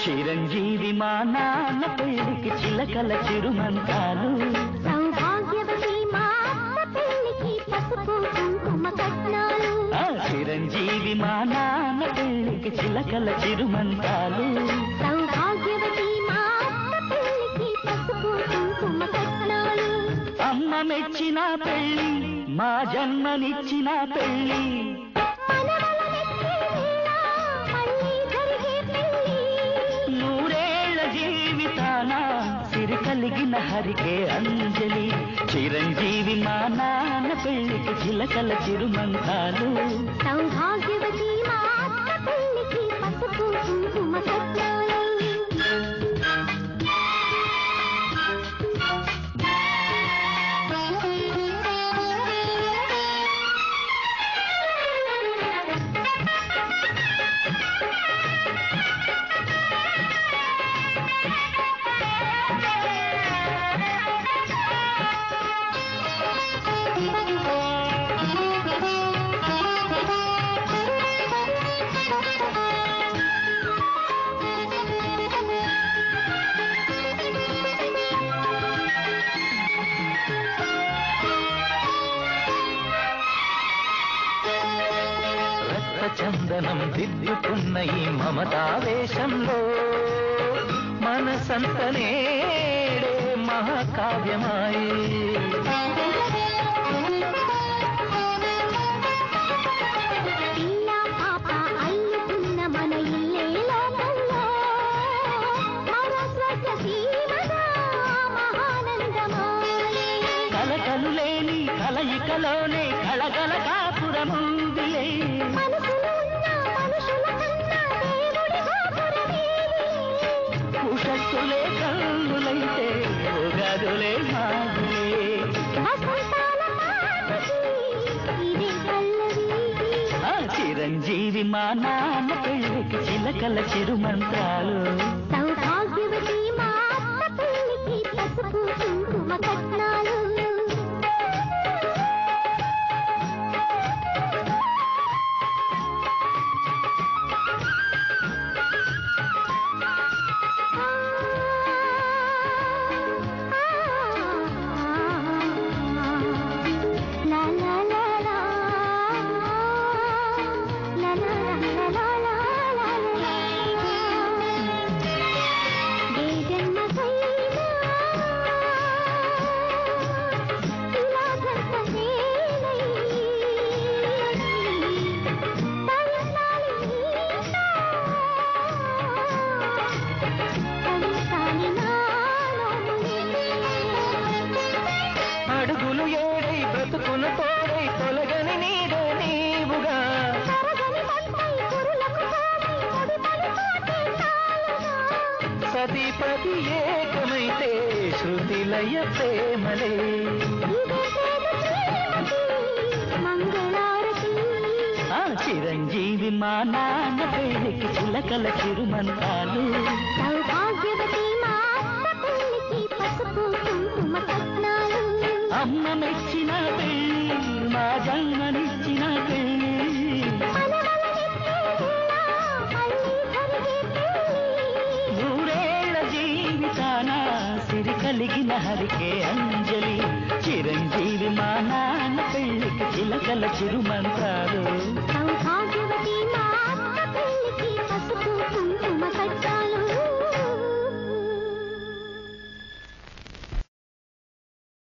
చిరంజీవి మా నాన్న పెళ్లికి చిలకల చిరుమంతాలు సౌభాగ్యవతి మా అత్త పెళ్లికి పసుపు కుంకుమ కట్నాలు ఆ చిరంజీవి మా నాన్న పెళ్లికి చిలకల చిరుమంతాలు సౌభాగ్యవతి మా అత్త పెళ్లికి పసుపు కుంకుమ కట్నాలు అమ్మ మెచ్చిన పెళ్లి మా జన్మనిచ్చిన పెళ్లి మనవలనెత్తే వేళ మళ్ళీ జరిగే పెళ్లి నూరేళ్ల జీవితాన సిరి కలిగిన హరికే అంజలి చిరంజీవి మా నాన్న పెళ్లికి చిలకల చిరుమంతాలు సౌభాగ్యవతి మా అత్త పెళ్లికి పసుపు కుంకుమ కట్నాలు రక్త చందనం దిద్దుకున్న ఈ మమతావేశంలో మనసంత నేడే మహాకావ్యమాయే పిల్ల పాప అల్లుకున్న మన ఇల్లే లోకంలో మన స్వర్గ సీమగా మహానందమాయే కలకలు లేని కలయికలోనే కళగల కాపురముందిలే మనసులో ఉన్న మనుషుల కన్నా దేవుడి గోపురమేలే. ఉషస్సులే కన్నులైతే ఉగదులే మాదులే వసంతాల పాటకి ఇదే పల్లవి. ఆ చిరంజీవి మా నాన్న పెళ్ళికి చిలకల చిరుమంత్రాలు సౌభాగ్యవతి మా అత్త పెళ్లికి పసుపు కుంకుమ కట్నాలు La la la la La la la la la la la ఏ జన్మకైనా ఇలా జంట నేనై తలసాలి నీతో తలసాలి నాలోనే అడుగులు ఏడై బ్రతుకును తోడై తొలగని నీడే నీవుగా తరగని మంటై కురులకు సాగి ముడిపడి పోతే చాలుగా సతిపతి ఏకమైతే శృతిలయ ప్రేమలే ఇదే ప్రేమ శ్రీమతి మంగళారతి ఆ చిరంజీవి మా నాన్న పెళ్ళికి చిలకల చిరుమంత్రాలు సౌభాగ్యవతి మా అత్త పెళ్లికి పసుపు కుంకుమ కట్నాలు అమ్మ మెచ్చిన పెళ్ళి మా జన్మనిచ్చిన పెళ్ళి మనవలనెత్తే వేళ మళ్ళీ జరిగే పెళ్లి నూరేళ్ల జీవితాన సిరి కలిగిన హరికే అంజలి చిరంజీవి మా నాన్న పెళ్ళికి చిలకల చిరుమంత్రాలు